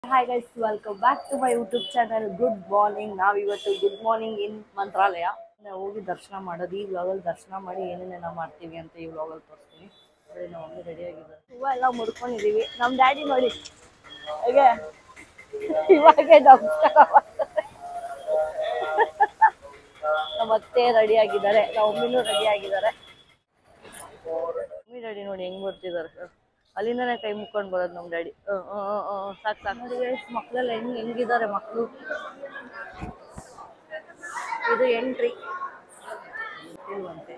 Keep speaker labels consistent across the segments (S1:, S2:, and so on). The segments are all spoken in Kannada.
S1: Hi guys welcome back to my YouTube channel good morning ನಾವು ಇವತ್ತು ಗುಡ್ ಮಾರ್ನಿಂಗ್ ಇನ್ ಮಂತ್ರಾಲಯ ನಾವು ಹೋಗಿ ದರ್ಶನ ಮಾಡೋದು ಈ ವ್ಲಾಗಲ್ಲಿ ದರ್ಶನ ಮಾಡಿ ಏನೇನೆಲ್ಲ ಮಾಡ್ತೀವಿ ಅಂತ ಈ ವ್ಲಾಗಲ್ಲಿ ತೋರಿಸ್ತೀನಿ ನೋಡಿ ನಾವು ಮಮ್ಮಿ ರೆಡಿ ಆಗಿದ್ದಾರೆ ಹೂವು ಎಲ್ಲ ಮುಡ್ಕೊಂಡಿದ್ದೀವಿ ನಮ್ಮ ಡ್ಯಾಡಿ ನೋಡಿ ಹೇಗೆ ಇವಾಗೆ ನಮಸ್ಕಾರ ಮಾಡ್ತಾರೆ ನಮ್ಮ ಅತ್ತೆ ರೆಡಿ ಆಗಿದ್ದಾರೆ ನಮ್ಮ ಮಮ್ಮಿನೂ ರೆಡಿ ಆಗಿದ್ದಾರೆ ಮಮ್ಮಿ ಡ್ಯಾಡಿ ನೋಡಿ ಹೆಂಗ್ ಬರ್ತಿದ್ದಾರೆ ಅಲ್ಲಿಂದನೇ ಕೈ ಮುಕ್ಕೊಂಡು ಬರೋದು ನಮ್ಮ ಡ್ಯಾಡಿ ಸಾಕು ಸಾಕು ನೋಡಿ guys, ಮಕ್ಳೆಲ್ಲ ಹೆಂಗ್ ಹೆಂಗಿದ್ದಾರೆ ಮಕ್ಕಳು ಇದು ಎಂಟ್ರಿ ಇಲ್ವಂತೆ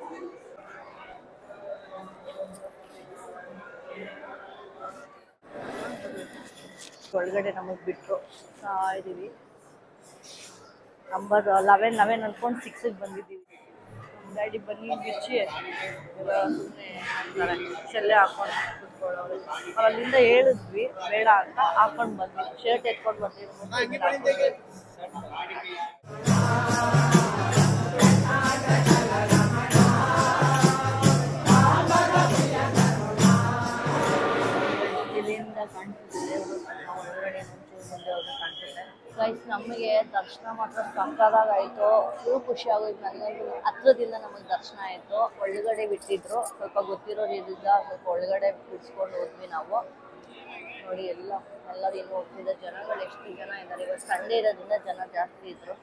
S1: ಒಳಗಡೆ ನಮಗೆ ಬಿಟ್ಟರು ಇದೀವಿ ನಂಬರ್ ಲೆವೆನ್ ಲೆವೆನ್ ಅನ್ಕೊಂಡು ಸಿಕ್ಸಿಗೆ ಬಂದಿದ್ದೀವಿ ಡ್ಯಾಡಿ ಬನ್ನಿ ಬಿಚ್ಚಿ ಸುಮ್ಮನೆ ಅಂತಾರೆ ಶೆಲ್ಲೆ ಹಾಕೊಂಡು ಕುತ್ಕೊಳ್ಳೋರು ನಾವ್ ಅಲ್ಲಿಂದ ಹೇಳಿದ್ವಿ ಬೇಡ ಅಂತ ಹಾಕೊಂಡು ಬಂದ್ವಿ ಶರ್ಟ್ ಎತ್ಕೊಂಡು ಬರ್ತೀವಿ ಇಲ್ಲಿಂದ ಕಾಣಿಸುತ್ತೆ ಒಳಗಡೆ ಒಂಚೂರು ಮುಂದೆ ಹೋದ್ರೆ ಕಾಣಿಸುತ್ತೆ ಗೈಸ್ ನಮಗೆ ದರ್ಶನ ಮಾತ್ರ ಸಕ್ಕದಾಗಾಯಿತು ಫುಲ್ ಖುಷಿ ಆಗೋಯ್ತು ನನಗಂತೂ ಹತ್ರದಿಂದ ನಮಗೆ ದರ್ಶನ ಆಯಿತು ಒಳಗಡೆ ಬಿಟ್ಟಿದ್ರು ಸ್ವಲ್ಪ ಗೊತ್ತಿರೋದ್ರಿಂದ ಸ್ವಲ್ಪ ಒಳಗಡೆ ಬಿಡಿಸ್ಕೊಂಡು ಹೋದ್ವಿ ನಾವು ನೋಡಿ ಎಲ್ಲ ಎಲ್ಲರೂ ಇನ್ನೂ ಹೋಗ್ತಿದ್ದಾರೆ ಜನಗಳು ಎಷ್ಟು ಜನ ಇದ್ದಾರೆ ಇವತ್ತು ಸಂಡೇ ಇರೋದ್ರಿಂದ ಜನ ಜಾಸ್ತಿ ಇದ್ರು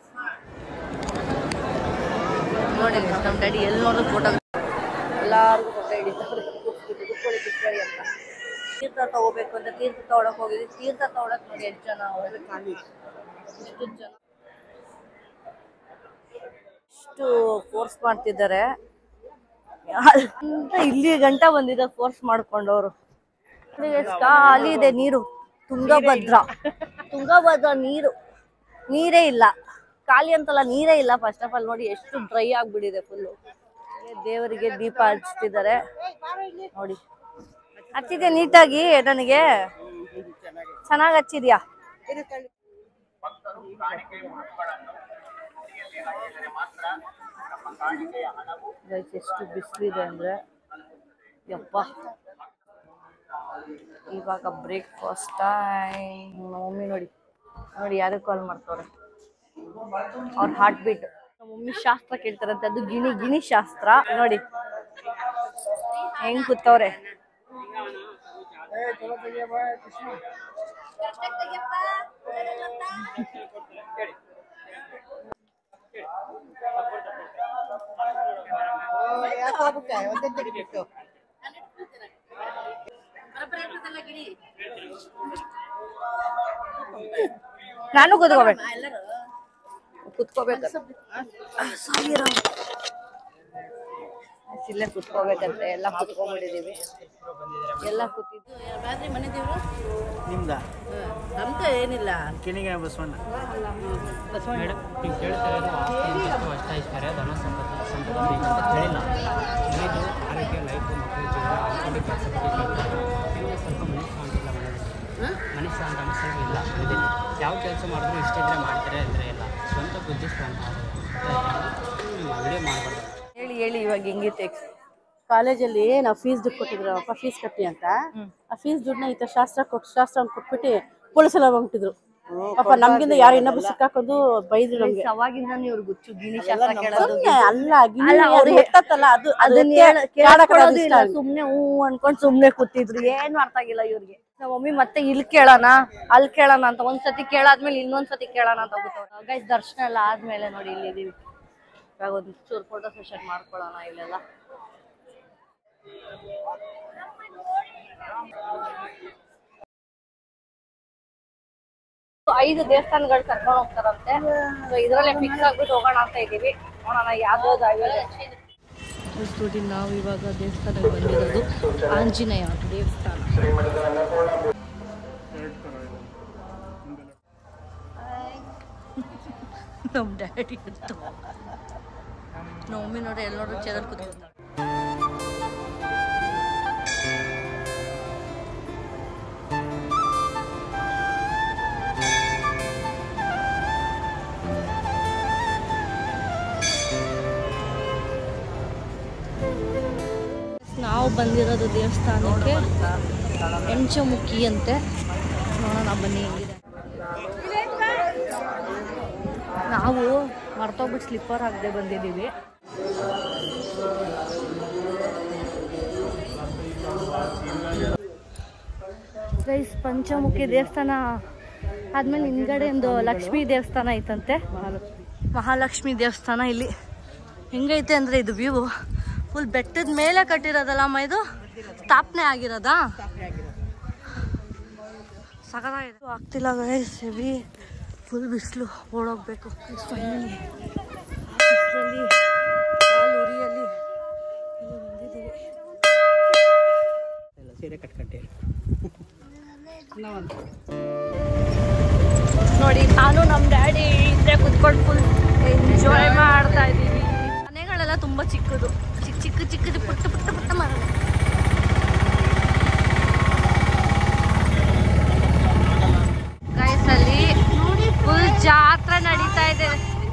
S1: ನೋಡಿ ನಮ್ಮ ಡ್ಯಾಡಿ ಎಲ್ಲಿ ನೋಡಿದ್ರು ಫೋಟೋ ಎಲ್ಲಾರ್ಗು ಫೋಟೋ ಹಿಡಿತಾರೆ ಕುತ್ಕೊಳ್ಳಿ ಕುತ್ಕೊಳ್ಳಿ ಅಂತ ತೀರ್ಥ ತಗೋಬೇಕು ಅಂತ ತೀರ್ಥ ತಗೊಳಕ್ ಹೋಗಿದ್ವಿ ತೀರ್ಥ ತಗೊಳಕ್ ನೋಡಿ ಎಷ್ಟು ಜನ ಅವ್ರೆ. ಇಷ್ಟು ಜನ ಇಷ್ಟು ಫೋರ್ಸ್ ಮಾಡ್ತಿದ್ದಾರೆ ಅಂತ ಇಲ್ಲಿ ಗಂಟ ಬಂದಿದ್ದಾರೆ ಫೋರ್ಸ್ ಮಾಡ್ಕೊಂಡವ್ರು ನೋಡಿ ಎಷ್ಟ್ ಖಾಲಿ ಇದೆ ನೀರು ತುಂಗಭದ್ರ ತುಂಗಭದ್ರ ನೀರು ನೀರೇ ಇಲ್ಲ ಖಾಲಿ ಅಂತಲ್ಲ ನೀರೇ ಇಲ್ಲ ಫಸ್ಟ್ ಆಫ್ ಆಲ್ ನೋಡಿ ಎಷ್ಟು ಡ್ರೈ ಆಗ್ಬಿಟ್ಟಿದೆ ಫುಲ್ಲು ದೇವರಿಗೆ ದೀಪ ಹಚ್ತಿದ್ದಾರೆ ನೋಡಿ ಹಚ್ಚಿದ್ಯಾ ನೀಟಾಗಿ ನನಗೆ ಚೆನ್ನಾಗಿ ಹಚ್ಚಿದ್ಯಾ Guys, ಎಷ್ಟು ಬಿಸಿಲಿದೆ ಅಂದ್ರೆ ಯಪ್ಪ ಇವಾಗ ಬ್ರೇಕ್ಫಾಸ್ಟ್ ಟೈಮ್ ಮಮ್ಮಿ ನೋಡಿ ನೋಡಿ ಯಾರು ಕಾಲ್ ಮಾಡ್ತವ್ರೆ ಅವ್ರ ಹಾರ್ಟ್ ಬೀಟ್ ನಮ್ಮ ಮಮ್ಮಿ ಶಾಸ್ತ್ರ ಕೇಳ್ತಾರಂತೆ ಅದು ಗಿಣಿ ಗಿಣಿ ಶಾಸ್ತ್ರ ನೋಡಿ ಹೆಂಗ್ ಕೂತವ್ರೆ ನಾನು ಕೂತ್ಕೋಬೇಕು ಕುತ್ಕೋಬೇಕು ಸಾವಿರ ಇಲ್ಲೇ ಕುತ್ಕೋಬೇಕಂತೆ ಎಲ್ಲ ಕುತ್ಕೊಂಡ್ಬಿಟ್ಟಿದೀವಿ ಎಲ್ಲ ಕೂತಿದ್ದು
S2: ರಾತ್ರಿ ಮನೆ ದೇವ್ರು
S3: ನಿಮ್ದ
S2: ನಮ್ದು ಏನಿಲ್ಲ
S3: ಕೆಣಿಗೆ ಬಸವಣ್ಣ
S4: ಮೇಡಮ್ ನೀವು ಕೇಳ್ತಾ ಇರೋದು ಆಸ್ತಿ ಅಷ್ಟಾಯಿಸ್ತಾರೆ ಧನ ಸಂಪತ್ತು ಸಂಪದ ಬೇಕು ಅಂತ ಕೇಳಿಲ್ಲ ಇದು ಆರೋಗ್ಯ ಲೈಫು ಮಕ್ಕಳ ಜೀವನ ಅನ್ಕೊಂಡು ಕೆಲಸ ಬಗ್ಗೆ ಸ್ವಲ್ಪ ಮನುಷ್ಯ ಅಂತಿಲ್ಲ ಮನೇಲಿ ಮನುಷ್ಯ ಅಂತ ಅನಿಸೋದು ಇಲ್ಲ ಇದೆ ಯಾವ ಕೆಲಸ ಮಾಡಿದ್ರು ಇಷ್ಟಿದ್ರೆ ಮಾಡ್ತಾರೆ ಅಂದರೆ ಇಲ್ಲ ಸ್ವಂತ ಬುದ್ಧಿ ಸ್ಟ್ರಾಂಗ್ ವಿಡಿಯೋ ಮಾಡಬಾರ್ದು
S1: ಹೇಳಿ ಹೇಳಿ ಇವಾಗ ಹೆಂಗಿತ್ತು
S2: ಕಾಲೇಜಲ್ಲಿ ನಾವು ಫೀಸ್ ದುಡ್ಡು ಕೊಟ್ಟಿದ್ರು ಅಪ್ಪ ಫೀಸ್ ಕಟ್ಟಿ ಅಂತ ಆ ಫೀಸ್ ದುಡ್ಡನ್ನ ಈ ತರ ಶಾಸ್ತ್ರ ಕೊಟ್ಟು ಶಾಸ್ತ್ರ ಕೊಟ್ಬಿಟ್ಟು ಪೊಲೀಸೆಲ್ಲ ಬಂದ್ಬಿಟ್ಟಿದ್ರು ಪಾಪ ನಮ್ಗಿಂದ ಯಾರು ಇನ್ನೊಬ್ರು ಸಿಕ್ಕಾಕೊಂಡು ಬೈದ್ರು ನಮ್ಗೆ
S1: ಅವಾಗಿಂದ ಇವ್ರು ಗುಚ್ಚು ಗಿಣಿ ಶಾಸ್ತ್ರ ಕೇಳೋದು
S2: ಸುಮ್ನೆ ಅಲ್ಲ ಗಿಣಿ
S1: ಅಲ್ಲ,
S2: ಅದು
S1: ಅವ್ರಿಗೆ-
S2: ಎತ್ತತ್ತಲ್ಲ ಅದು
S1: ಅದನ್ನ
S2: ಅದಕ್ಕೆ
S1: ಹೇಳ-
S2: ಕೇಳಕ್
S1: ಕೇಳ್ಕೊಳ್ಳೋದು
S2: ಅದು ಇಷ್ಟ
S1: ಇಲ್ಲ
S2: ಆಗುತ್ತೆ.
S1: ಸುಮ್ನೆ ಹೂ ಅನ್ಕೊಂಡ್ ಸುಮ್ನೆ ಕೂತಿದ್ರು ಏನು ಅರ್ಥ ಆಗಿಲ್ಲ ಇವ್ರಿಗೆ ನಮ್ಮ ಮಮ್ಮಿ ಮತ್ತೆ ಇಲ್ಲಿ ಕೇಳೋಣ ಅಲ್ಲಿ ಕೇಳೋಣ ಅಂತ ಒಂದ್ಸತಿ ಕೇಳಾದ್ಮೇಲೆ ಇನ್ನೊಂದ್ಸತಿ ಕೇಳೋಣ ಅಂತ ಹೋಗ್ಬಿಟ್ಟು ಗೈಸ್ ದರ್ಶನ ಎಲ್ಲ ಆದ್ಮೇಲೆ ನೋಡಿ ಇಲ್ಲಿ ಇದೀವಿ ಇವಾಗ ಒಂದು ಚೂರು ಫೋಟೋ ಸೆಷನ್ ಮಾಡ್ಕೊಳ್ಳೋಣ ಇಲ್ಲೆಲ್ಲ ಐದು ದೇವಸ್ಥಾನಗಳು ಕರ್ಕೊಂಡು ಹೋಗ್ತಾರಂತೆ So ಇದ್ರಲ್ಲೇ ಫಿಕ್ಸ್ ಆಗ್ಬಿಟ್ಟು ಹೋಗೋಣ ಅಂತ ಇದೀವಿ ನೋಡೋಣ ಯಾವ್ದಾವ್ದು ಆಗಿವೆ ನೋಡಿ ನಾವು ಇವಾಗ ದೇವಸ್ಥಾನಕ್ಕೆ ಬಂದಿರೋದು ಆಂಜನೇಯ ದೇವಸ್ಥಾನ ನಮ್ಮ ಡ್ಯಾಡಿ ಅಂತ ನಮ್ಮ ಮಮ್ಮಿ ನೋಡಿ ಎಲ್ಲ ನೋಡ್ರು ಚೇರಲ್ಲಿ ಕೂತ್ಕೊಂಡು ನಾವು ಬಂದಿರೋದು ದೇವಸ್ಥಾನಕ್ಕೆ ಎಂಚಮುಖಿ ಅಂತೆ ನೋಡೋಣ ಬನ್ನಿ ಹೆಂಗಿದೆ ನಾವು ಮರ್ತೋಗ್ಬಿಟ್ಟು ಸ್ಲಿಪ್ಪರ್ ಹಾಕದೆ ಬಂದಿದ್ದೀವಿ ಗೈಸ್ ಪಂಚಮುಖಿ ದೇವಸ್ಥಾನ ಆದ್ಮೇಲೆ ಹಿಂದ್ಗಡೆ ಒಂದು ಲಕ್ಷ್ಮೀ ದೇವಸ್ಥಾನ ಐತಂತೆ ಮಹಾಲಕ್ಷ್ಮಿ ದೇವಸ್ಥಾನ ಇಲ್ಲಿ ಹೆಂಗೈತೆ ಅಂದ್ರೆ ಇದು ವ್ಯೂ ಫುಲ್ ಬೆಟ್ಟದ ಮೇಲೆ ಕಟ್ಟಿರೋದಲ್ಲ ಅಮ್ಮ ಇದು ಸ್ಥಾಪನೆ ಆಗಿರೋದಾ ಸಖತ್ತಾಗಿದೆ ಆಗ್ತಿಲ್ಲ ಗೈಸ್ ಹೆವಿ ಫುಲ್ ಬಿಸಿಲು ಓಡೋಗ್ಬೇಕು ಫೈನಲಿ ಬಿಸಿಲಲ್ಲಿ ಕಾಲು ಉರಿಯಲ್ಲಿ ಇಲ್ಲಿ ಬಂದಿದ್ದೀವಿ
S4: ಸೀರೆ ಕಟ್ಕಟ್ಟೆ
S1: ನೋಡಿ ನಾನು ನಮ್ಮ ಡ್ಯಾಡಿ ಹಿಂದೆ ಕುತ್ಕೊಂಡು ಫುಲ್ ಎಂಜಾಯ್ ಮಾಡ್ತಾ ಇದ್ದೀವಿ ಮನೆಗಳೆಲ್ಲ ತುಂಬ ಚಿಕ್ಕದು ಚಿಕ್ಕ ಚಿಕ್ಕ ಚಿಕ್ಕದು ಪುಟ್ಟ ಪುಟ್ಟ ಪುಟ್ಟ ಮರಗಳು ಗೈಸಲ್ಲಿ ಫುಲ್ ಜಾತ್ರೆ ನಡೀತಾ ಇದೆ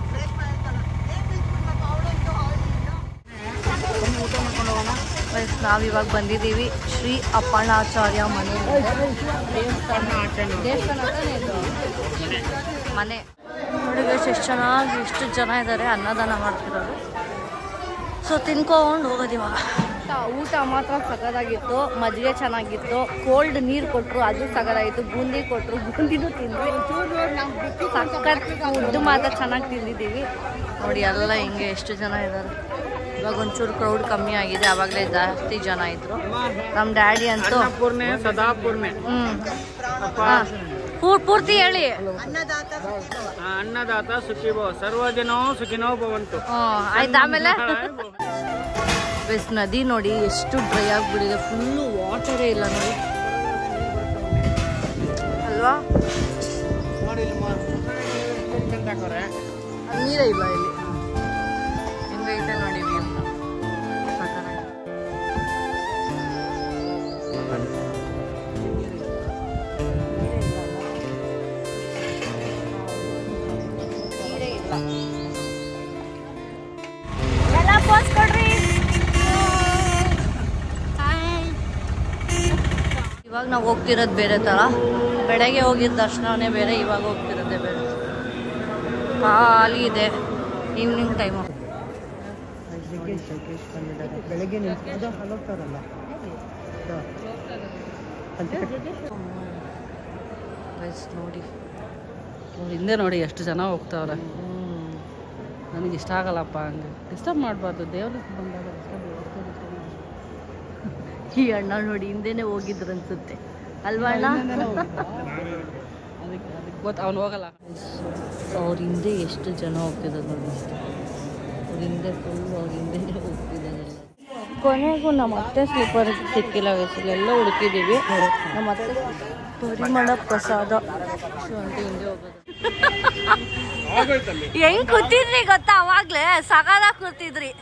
S1: ಗೈಸ್ ನಾವಿವಾಗ ಬಂದಿದ್ದೀವಿ ಶ್ರೀ ಅಪ್ಪಣಾಚಾರ್ಯ ಮನೆ ದೇವಸ್ಥಾನ ತಾನೇ ಇದು? ಮನೆ ನೋಡಿ ಗೈಸ್ ಎಷ್ಟು ಚೆನ್ನಾಗಿ ಎಷ್ಟು ಜನ ಇದ್ದಾರೆ ಅನ್ನದಾನ ಮಾಡ್ತಿರೋದು ಸೊ ತಿನ್ಕೊಂಡು ಹೋಗೋದು ಇವಾಗ ಊಟ ಮಾತ್ರ ಸಗದಾಗಿತ್ತು ಮಜ್ಜಿಗೆ ಚೆನ್ನಾಗಿತ್ತು ಕೋಲ್ಡ್ ನೀರು ಕೊಟ್ಟರು ಅದು ಸಗದಾಗಿತ್ತು ಬೂಂದಿ ಕೊಟ್ಟರು ಬೂಂದಿನೂ ತಿಂದ್ವಿ ಸಖತ್ ಫುಡ್ ಮಾತ್ರ ಚೆನ್ನಾಗಿ ತಿಂದಿದ್ದೀವಿ ನೋಡಿ ಎಲ್ಲ ಹಿಂಗೆ ಎಷ್ಟು ಜನ ಇದ್ದಾರೆ ಇವಾಗ ಒಂಚೂರು ಕ್ರೌಡ್ ಕಮ್ಮಿ ಆಗಿದೆ ಆವಾಗಲೇ ಜಾಸ್ತಿ ಜನ ಇದ್ರು ನಮ್ಮ ಡ್ಯಾಡಿ ಅಂತೂ
S3: ಪೂರ್ಣೆ ಸದಾಪೂರ್ಣೆ
S1: ಹ್ಮ್ ಹಾ. ಪೂರ್- ಪೂರ್ತಿ ಹೇಳಿ
S3: ಅನ್ನದಾತ ಸುಖಿಭವ ಸರ್ವ ಜನೋ ಸುಖಿನೋ ಭವಂತು
S1: ಹ್ಮ್ ಆಯ್ತು ಆಮೇಲೆ ಬೆಸ್ ನದಿ ನೋಡಿ ಎಷ್ಟು ಡ್ರೈ ಆಗ್ಬಿಟ್ಟಿದೆ ಫುಲ್ಲು ವಾಟರೇ ಇಲ್ಲ ನೋಡಿ ಅಲ್ವಾ
S3: ನೋಡಿ ಇಲ್ಲಿ
S1: ನೀರೇ ಇಲ್ಲ ಇಲ್ಲಿ ಹೆಂಗೈತೆ ನೋಡಿ view. ಸಖತ್ತಾಗಿದೆ. ನೀರೇ ಇಲ್ಲ ಎಲ್ಲ ಪೋಸ್ ಕೊಡ್ರಿ ಇವಾಗ ನಾವು ಹೋಗ್ತಿರೋದು ಬೇರೆ ಥರ ಬೆಳಗ್ಗೆ ಹೋಗಿದ್ದ ದರ್ಶನವೇ ಬೇರೆ ಇವಾಗ ಹೋಗ್ತಿರೋದೇ ಬೇರೆ ಖಾಲಿ ಇದೆ ಈವ್ನಿಂಗ್ ಟೈಮು
S3: ಬೆಳಗ್ಗೆ ನಿಂತ್ಕೊಂಡು ಹೋಗ್ತಾರಲ್ಲ
S1: ನೋಡಿ
S2: ಹಿಂದೆ ನೋಡಿ ಎಷ್ಟು ಜನ ಹೋಗ್ತಾವ್ರೆ ನನಗೆ ಇಷ್ಟ ಆಗಲ್ಲಪ್ಪ ಹಂಗೆ ಡಿಸ್ಟರ್ಬ್ ಮಾಡಬಾರ್ದು ದೇವ್ರಿಗೆ ಬಂದಾಗ
S1: ಈ ಅಣ್ಣ ನೋಡಿ ಹಿಂದೆನೆ ಹೋಗಿದ್ರು ಅನ್ಸುತ್ತೆ ಅಲ್ವಾ ಅಣ್ಣ
S2: ಅದಕ್ಕೆ ಅದಕ್ಕೆ ಗೊತ್ತು ಅವ್ನು ಹೋಗಲ್ಲ
S1: ಅವ್ರ ಹಿಂದೆ ಎಷ್ಟು ಜನ ಹೋಗ್ತಿದ್ದಾರೆ ನೋಡಿ ಅವ್ರ ಹಿಂದೆ ಫುಲ್ ಅವ್ರ ಹಿಂದೆನೆ ಹೋಗ್ತಿದ್ದಾರೆ ಕೊನೆಗೂ ನಮ್ಮ ಅತ್ತೆ ಸ್ಲೀಪರ್ ಸಿಕ್ಕಿಲ್ಲ ವಯಸ್ಸಲ್ಲಿ ಎಲ್ಲ ಹುಡುಕಿದ್ದೀವಿ ನಮ್ಮ ಅತ್ತೆ ಪರಿಮಳ ಪ್ರಸಾದ ಶುಂಠಿ ಹಿಂದೆ ಹೋಗೋದು ಹೆಂಗ್ ಕೂತಿದ್ರಿ ಗೊತ್ತಾ ಅವಾಗ್ಲೇ ಸಗಾದಾಗ ಕೂತಿದ್ರಿ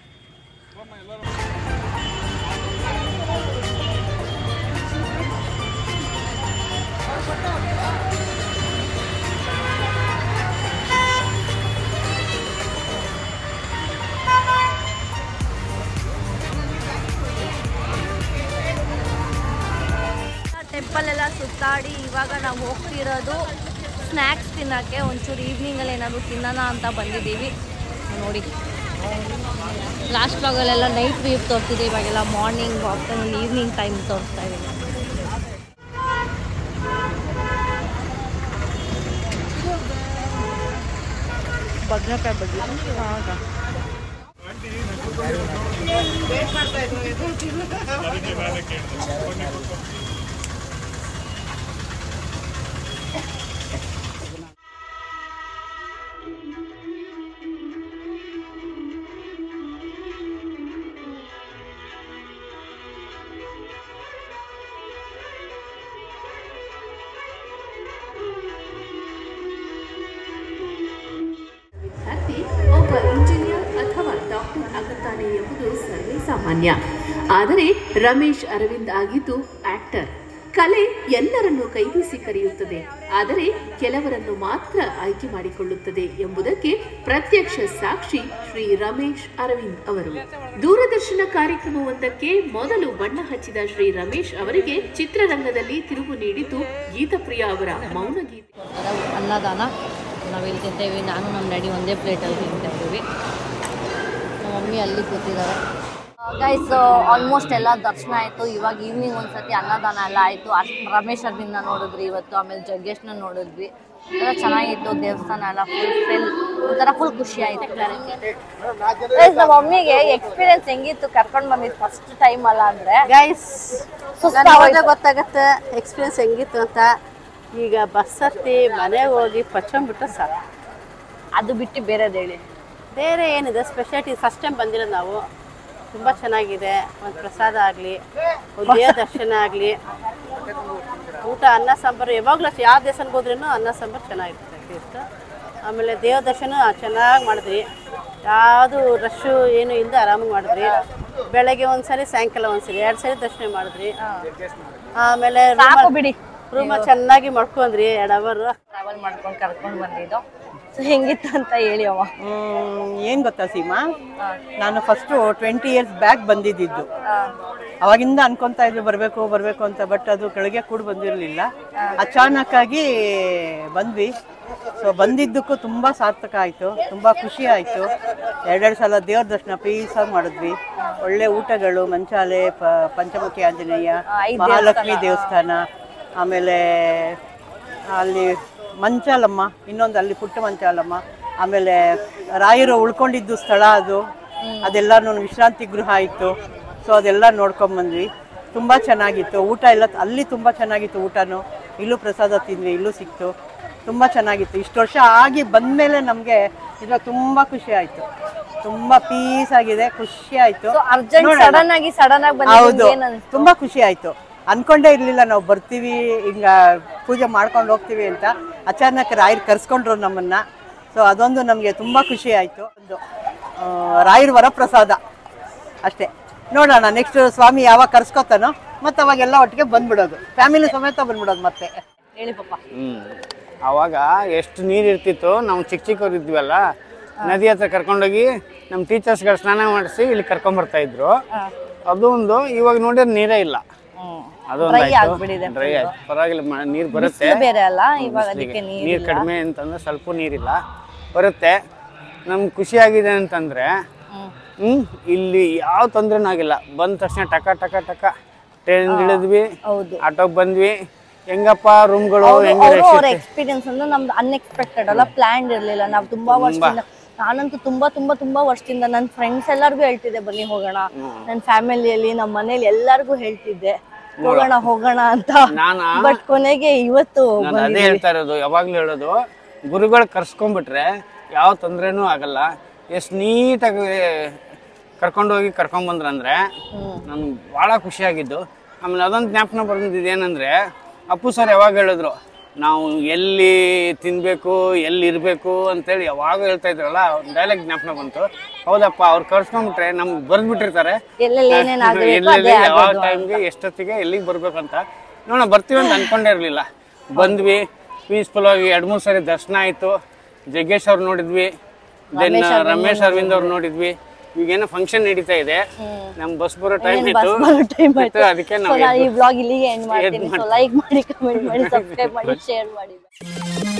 S1: ಟೆಂಪಲ್ ಎಲ್ಲ ಸುತ್ತಾಡಿ ಇವಾಗ ನಾವು ಹೋಗ್ತಿರೋದು ಸ್ನ್ಯಾಕ್ಸ್ ತಿನ್ನೋಕ್ಕೆ ಒಂಚೂರು ಈವ್ನಿಂಗಲ್ಲಿ ಏನಾದರೂ ತಿನ್ನೋಣ ಅಂತ ಬಂದಿದ್ದೀವಿ ನೋಡಿ ಲಾಸ್ಟ್ ಬ್ಲಾಗಲ್ಲೆಲ್ಲ ನೈಟ್ ವ್ಯೂ ತೋರಿಸಿದೆ ಇವಾಗೆಲ್ಲ ಮಾರ್ನಿಂಗ್ ಆಫ್ಟರ್ನೂನ್ ಈವ್ನಿಂಗ್ ಟೈಮ್ ತೋರಿಸ್ತಾ ಇದ್ದೀನಿ ಬದನೆಕಾಯಿ ಬಜ್ಜಿ ಹಾಗ
S5: ವಿದ್ಯಾರ್ಥಿ ಒಬ್ಬ ಇಂಜಿನಿಯರ್ ಅಥವಾ ಡಾಕ್ಟರ್ ಆಗುತ್ತಾನೆ ಎಂಬುದು ಸರ್ವೇ ಸಾಮಾನ್ಯ ಆದರೆ ರಮೇಶ್ ಅರವಿಂದ್ ಆಗಿದ್ದು ಆಕ್ಟರ್ ಕಲೆ ಎಲ್ಲರನ್ನು ಕೈಬೀಸಿ ಕರೆಯುತ್ತದೆ ಆದರೆ ಕೆಲವರನ್ನು ಮಾತ್ರ ಆಯ್ಕೆ ಮಾಡಿಕೊಳ್ಳುತ್ತದೆ ಎಂಬುದಕ್ಕೆ ಪ್ರತ್ಯಕ್ಷ ಸಾಕ್ಷಿ ಶ್ರೀ ರಮೇಶ್ ಅರವಿಂದ್ ಅವರು ದೂರದರ್ಶನ ಕಾರ್ಯಕ್ರಮವೊಂದಕ್ಕೆ ಮೊದಲು ಬಣ್ಣ ಹಚ್ಚಿದ ಶ್ರೀ ರಮೇಶ್ ಅವರಿಗೆ ಚಿತ್ರರಂಗದಲ್ಲಿ ತಿರುವು ನೀಡಿದ್ದು ಗೀತಪ್ರಿಯ ಅವರ ಮೌನ ಗೀತೆ
S1: ಅನ್ನದಾನ ನಾವಿಲ್ಲಿ ತಿಂತೇವೆ ನಾನು ನಮ್ಮ ಡ್ಯಾಡಿ ಒಂದೇ ಪ್ಲೇಟಲ್ಲಿ ತಿಂತಾ ಇದ್ದೀವಿ ನಮ್ಮ ಮಮ್ಮಿ ಅಲ್ಲಿ ಕೂತಿದ್ದಾರೆ ಗೈಸ್ ಆಲ್ಮೋಸ್ಟ್ ಎಲ್ಲ ದರ್ಶನ ಆಯಿತು ಇವಾಗ ಈವ್ನಿಂಗ್ ಒಂದ್ಸತಿ ಅನ್ನದಾನ ಎಲ್ಲ ಆಯಿತು ಅಷ್ಟು ರಮೇಶ್ ಅರವಿಂದ ನೋಡಿದ್ರಿ ಇವತ್ತು ಆಮೇಲೆ ಜಗ್ಗೇಶ್ನ ನೋಡಿದ್ವಿ ಎಲ್ಲ ಚೆನ್ನಾಗಿತ್ತು ದೇವಸ್ಥಾನ ಎಲ್ಲ ಫುಲ್ ಫಿಲ್ ಒಂಥರ ಫುಲ್ ಖುಷಿ ಆಯಿತು ಗೈಸ್ ನಮ್ಮ ಮಮ್ಮಿಗೆ ಎಕ್ಸ್ಪೀರಿಯನ್ಸ್ ಹೆಂಗಿತ್ತು ಕರ್ಕೊಂಡು ಬಂದಿದ್ದು ಫಸ್ಟ್ ಟೈಮ್ ಅಲ್ಲ ಅಂದರೆ
S2: ಗೈಸ್
S1: ಸುಸ್ತಾಗೋಯ್ತು.
S2: ಗೊತ್ತಾಗತ್ತೆ ಎಕ್ಸ್ಪೀರಿಯನ್ಸ್ ಹೆಂಗಿತ್ತು ಅಂತ ಈಗ ಬಸ್ ಹತ್ತಿ ಮನೆಗೆ ಹೋಗಿ ಪಚ್ಕೊಂಡ್ಬಿಟ್ರೆ ಸಾಕು
S1: ಅದು ಬಿಟ್ಟು ಬೇರೆದು ಹೇಳಿ
S2: ಬೇರೆ ಏನಿದೆ ಸ್ಪೆಷಾಲಿಟಿ ಫಸ್ಟ್ ಟೈಮ್ ಬಂದಿರೋದು ನಾವು ತುಂಬ ಚೆನ್ನಾಗಿದೆ ಒಂದು ಪ್ರಸಾದ ಆಗಲಿ ಒಂದು ದೇವ ದರ್ಶನ ಆಗಲಿ ಊಟ ಅನ್ನ ಸಾಂಬಾರು ಯಾವಾಗಲೂ ಅಷ್ಟೇ ಯಾವ ದೇವಸ್ಥಾನಕ್ಕೆ ಹೋದ್ರೂ ಅನ್ನ ಸಾಂಬಾರು ಚೆನ್ನಾಗಿರುತ್ತೆ ಟೇಸ್ಟ್ ಆಮೇಲೆ ದೇವ ದರ್ಶನ ಚೆನ್ನಾಗಿ ಮಾಡಿದ್ರಿ ಯಾವುದು ರಶ್ಶು ಏನು ಇಲ್ಲದೆ ಆರಾಮಾಗಿ ಮಾಡಿದ್ರಿ ಬೆಳಗ್ಗೆ ಒಂದ್ಸರಿ ಸಾಯಂಕಾಲ ಒಂದ್ಸರಿ ಎರಡು ಸರಿ ದರ್ಶನ ಮಾಡಿದ್ರಿ ಆಮೇಲೆ
S1: ಸಾಕು ಬಿಡಿ
S2: ರೂಮ ಚೆನ್ನಾಗಿ ಮಾಡ್ಕೊಂಡ್ರಿ ಎರಡು ಅವರು
S1: ಟ್ರಾವೆಲ್ ಮಾಡ್ಕೊಂಡು ಕರ್ಕೊಂಡು ಬಂದಿದ್ದು ಸೊ ಹೆಂಗಿತ್ತು ಅಂತ ಹೇಳಿ ಅವ
S6: ಏನು ಗೊತ್ತಾ ಸೀಮಾ ನಾನು ಫಸ್ಟು ಟ್ವೆಂಟಿ ಇಯರ್ಸ್ ಬ್ಯಾಕ್ ಬಂದಿದ್ದಿದ್ದು ಅವಾಗಿಂದ ಅನ್ಕೊಂತಾ ಇದ್ರು ಬರಬೇಕು ಬರಬೇಕು ಅಂತ ಬಟ್ ಅದು ಕೆಳಗೆ ಕೂಡ ಬಂದಿರಲಿಲ್ಲ ಅಚಾನಕ್ ಆಗಿ ಬಂದ್ವಿ ಸೊ ಬಂದಿದ್ದಕ್ಕೂ ತುಂಬ ಸಾರ್ಥಕ ಆಯಿತು ತುಂಬ ಖುಷಿ ಆಯಿತು ಎರಡೆರಡು ಸಲ ದೇವ್ರ ದರ್ಶನ ಪೀಸಾಗಿ ಮಾಡಿದ್ವಿ ಒಳ್ಳೆ ಊಟಗಳು ಮಂಚಾಲೆ ಪ ಪಂಚಮುಖಿ ಆಂಜನೇಯ
S1: ಐದ್
S6: ಮಹಾಲಕ್ಷ್ಮಿ ದೇವಸ್ಥಾನ ಆಮೇಲೆ ಅಲ್ಲಿ ಮಂಚಾಲಮ್ಮ ಇನ್ನೊಂದು ಅಲ್ಲಿ ಪುಟ್ಟ ಮಂಚಾಲಮ್ಮ ಆಮೇಲೆ ರಾಯರು ಉಳ್ಕೊಂಡಿದ್ದು ಸ್ಥಳ ಅದು ಅದೆಲ್ಲನೂ ವಿಶ್ರಾಂತಿ ಗೃಹ ಇತ್ತು ಸೊ ಅದೆಲ್ಲ ನೋಡ್ಕೊಂಬಂದ್ವಿ ತುಂಬ ಚೆನ್ನಾಗಿತ್ತು ಊಟ ಎಲ್ಲ ಅಲ್ಲಿ ತುಂಬ ಚೆನ್ನಾಗಿತ್ತು ಊಟನೂ ಇಲ್ಲೂ ಪ್ರಸಾದ ತಿಂದ್ವಿ ಇಲ್ಲೂ ಸಿಕ್ತು ತುಂಬ ಚೆನ್ನಾಗಿತ್ತು ಇಷ್ಟು ವರ್ಷ ಆಗಿ ಬಂದಮೇಲೆ ನಮಗೆ ಇದ್ರಾಗ ತುಂಬ ಖುಷಿ ಆಯಿತು ತುಂಬ ಪೀಸ್ ಆಗಿದೆ ಖುಷಿ ಆಯಿತು
S1: ಅರ್ಜೆಂಟ್ ಸಡನ್ ಆಗಿ ಸಡನ್ ಆಗಿ
S6: ಹೌದು
S1: ಬಂದಿದ್ದು ಏನ್ ಅನ್ಸ್ತು?
S6: ತುಂಬಾ ಖುಷಿ ಆಯ್ತು ಅನ್ಕೊಂಡೇ ಇರ್ಲಿಲ್ಲ ನಾವು ಬರ್ತೀವಿ ಹಿಂಗ ಪೂಜೆ ಮಾಡ್ಕೊಂಡು ಹೋಗ್ತೀವಿ ಅಂತ ಅಚಾನಕ್ ರಾಯರ್ ಕರ್ಸ್ಕೊಂಡ್ರು ನಮ್ಮನ್ನ ಸೊ ಅದೊಂದು ನಮಗೆ ತುಂಬಾ ಖುಷಿ ಆಯ್ತು ಒಂದು ಆ, ರಾಯರ್ ವರಪ್ರಸಾದ ಅಷ್ಟೇ ನೋಡೋಣ ನೆಕ್ಸ್ಟ್ ಸ್ವಾಮಿ ಯಾವಾಗ ಕರ್ಸ್ಕೊತಾನೋ ಮತ್ತೆ ಅವಾಗೆಲ್ಲ ಒಟ್ಟಿಗೆ ಬಂದ್ಬಿಡೋದು ಫ್ಯಾಮಿಲಿ ಸಮೇತ ಬಂದ್ಬಿಡೋದು ಮತ್ತೆ
S1: ಹೇಳಿ ಪಾಪ
S3: ಹ್ಮ್ ಅವಾಗ ಎಷ್ಟು ನೀರು ಇರ್ತಿತ್ತು ನಾವು ಚಿಕ್ಕ ಚಿಕ್ಕವ್ರು ಇದ್ವಲ್ಲ ನದಿ ಹತ್ರ ಕರ್ಕೊಂಡೋಗಿ ನಮ್ಮ ಟೀಚರ್ಸ್ಗಳು ಸ್ನಾನ ಮಾಡಿಸಿ ಇಲ್ಲಿ ಕರ್ಕೊಂಬರ್ತಾ ಇದ್ರು ಅದು ಒಂದು ಇವಾಗ ನೋಡಿದ್ರೆ ನೀರೇ ಇಲ್ಲ ಅದು
S1: Dry ಆಗ್ಬಿಟ್ಟಿದೆ
S3: ಡ್ರೈ ಆಯ್ತು ಪರವಾಗಿಲ್ಲ ಮ- ನೀರು ಬರುತ್ತೆ
S1: ಬಿಸಿಲು ಬೇರೆ ಅಲ್ಲ ಇವಾಗ ಅದಕ್ಕೆ ನೀರು
S3: ನೀರು ಕಡಿಮೆ ಅಂತಂದ್ರೆ ಸ್ವಲ್ಪ ನೀರಿಲ್ಲ ಬರುತ್ತೆ ನಮ್ಗೆ ಖುಷಿಯಾಗಿದೆ ಅಂತಂದ್ರೆ ಹ್ಮ್ ಇಲ್ಲಿ ಯಾವ ತೊಂದ್ರೆನೂ ಆಗಿಲ್ಲ ಬಂದ ತಕ್ಷಣ ಟಕ ಟಕ ಟಕ ಟ್ರೈನ್ ಇಳಿದ್ವಿ
S1: ಹೌದು
S3: ಆಟೋಗೆ ಬಂದ್ವಿ ಹೆಂಗಪ್ಪ ರೂಮ್ಗಳು
S1: ಅವರು
S3: ಹೆಂಗೆ ರಶ್
S1: ಅವ್ರ ಎಕ್ಸ್ಪೀರಿಯನ್ಸ್ ಅಂದ್ರೆ ನಮ್ದು ಅನ್ಎಕ್ಸ್ಪೆಕ್ಟೆಡ್ ಅಲ್ಲ ಪ್ಲಾನ್ಡ್ ಇರ್ಲಿಲ್ಲ ನಾವು ತುಂಬಾ ವರ್ಷದಿಂದ ನಾನಂತೂ ತುಂಬಾ ತುಂಬಾ ತುಂಬಾ ವರ್ಷದಿಂದ ನನ್ನ ಫ್ರೆಂಡ್ಸ್ ಎಲ್ಲರಿಗೂ ಹೇಳ್ತಿದ್ದೆ ಬನ್ನಿ ಹೋಗೋಣ ನನ್ನ ಫ್ಯಾಮಿಲಿಯಲ್ಲಿ ನಮ್ಮ ಮನೇಲಿ ಎಲ್ಲರಿಗೂ ಹೇಳ್ತಿದ್ದೆ ಹೋಗೋಣ ಹೋಗೋಣ ಅಂತ
S3: ನಾನ
S1: ಬಟ್ ಕೊನೆಗೆ ಇವತ್ತು
S3: ನಾನು ಅದೇ ಹೇಳ್ತಾ ಇರೋದು ಯಾವಾಗ್ಲೂ ಹೇಳೋದು ಗುರುಗಳು ಕರ್ಸ್ಕೊಂಡ್ಬಿಟ್ರೆ ಯಾವ ತೊಂದ್ರೆನೂ ಆಗಲ್ಲ ಎಷ್ಟು ನೀಟಾಗಿ ಕರ್ಕೊಂಡೋಗಿ ಕರ್ಕೊಂಬಂದ್ರಂದ್ರೆ ನನ್ಗೆ ಭಾಳ ಖುಷಿಯಾಗಿದ್ದು ಆಮೇಲೆ ಅದೊಂದು ಜ್ಞಾಪನ ಬಂದಿದ್ದು ಏನಂದ್ರೆ ಅಪ್ಪು ಸರ್ ಯಾವಾಗ ಹೇಳಿದ್ರು ನಾವು ಎಲ್ಲಿ ತಿನ್ಬೇಕು ಎಲ್ಲಿ ಇರಬೇಕು ಅಂತೇಳಿ ಯಾವಾಗ ಹೇಳ್ತಾ ಇದ್ರಲ್ಲ ಡೈಲಾಗ್ ಜ್ಞಾಪನ ಬಂತು ಹೌದಪ್ಪ ಅವ್ರು ಕರ್ಸ್ಕೊಂಡ್ಬಿಟ್ರೆ ನಮ್ಗೆ ಬರ್ದ್ಬಿಟ್ಟಿರ್ತಾರೆ
S1: ಎಲ್ಲೆಲ್ಲಿ ಏನೇನ್ ಆಗ್ಬೇಕು
S3: ಎಲ್ಲೆಲ್ಲಿ
S1: ಅದೇ
S3: ಯಾವ
S1: ಆಗೋದು
S3: ಟೈಮ್ಗೆ ಎಷ್ಟೊತ್ತಿಗೆ ಎಲ್ಲಿಗೆ ಬರ್ಬೇಕು ಅಂತ ನೋಡೋಣ ಬರ್ತೀವಿ ಅಂತ ಅನ್ಕೊಂಡೇ ಇರಲಿಲ್ಲ ಬಂದ್ವಿ ಪೀಸ್ಫುಲ್ ಆಗಿ ಎರಡು ಮೂರು ಸರಿ ದರ್ಶನ ಆಯಿತು ಜಗ್ಗೇಶ್ ಅವ್ರು ನೋಡಿದ್ವಿ ದೆನ್ ರಮೇಶ್ ಅರವಿಂದ್ ಅವ್ರು ನೋಡಿದ್ವಿ ಈಗೇನೋ ಫಂಕ್ಷನ್ ನಡೀತಾ ಇದೆ ನಮ್ ಬಸ್ ಬರೋ ಟೈಮ್ ಇತ್ತು
S1: ಟೈಮ್ ಆಯ್ತು
S3: ಅದಕ್ಕೆ
S1: ಸೊ
S3: ನಾವು
S1: ನಾನು ಈ ಬ್ಲಾಗ್ ಇಲ್ಲಿಗೆ ಎಂಡ್ ಮಾಡ್ತೀನಿ ಸೊ ಲೈಕ್ ಮಾಡಿ ಕಮೆಂಟ್ ಮಾಡಿ ಸಬ್ಸ್ಕ್ರೈಬ್ ಮಾಡಿ ಶೇರ್ ಮಾಡಿ